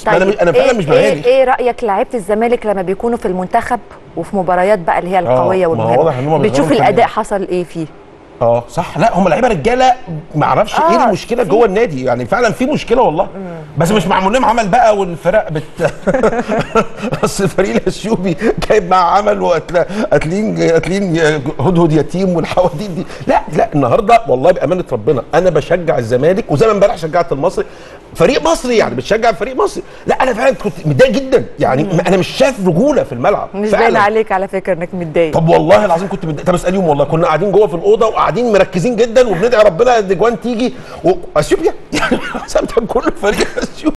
خالص ما انا طيب انا فعلا إيه مش ايه, بغالي ايه رايك لعيبه الزمالك لما بيكونوا في المنتخب وفي مباريات بقى اللي هي القويه ما هو والمهمه واضح إن هم بتشوف بيظهروا الاداء فنيا. حصل ايه فيه اه صح لا هم لعيبه رجاله ما اعرفش آه، ايه المشكله في- جوه النادي يعني فعلا في مشكله والله بس مش معمول لهم عمل بقى والفرق بت اصل فريق الاثيوبي جايب معاه عمل وقاتلين قاتلين هدهد يتيم والحواديت دي لا لا النهارده والله بامانه ربنا انا بشجع الزمالك وزي ما امبارح شجعت المصري فريق مصري يعني بتشجع فريق مصري لا انا فعلا كنت متضايق جدا يعني انا مش شايف رجوله في الملعب مش فعلاً. باين عليك على فكره انك متضايق طب والله العظيم كنت متضايق طب اساليهم والله كنا قاعدين جوه في الاوضه وقاعدين مركزين جدا وبندعي ربنا الاجوان تيجي واثيوبيا يعني حسبتها كل فريق اثيوبيا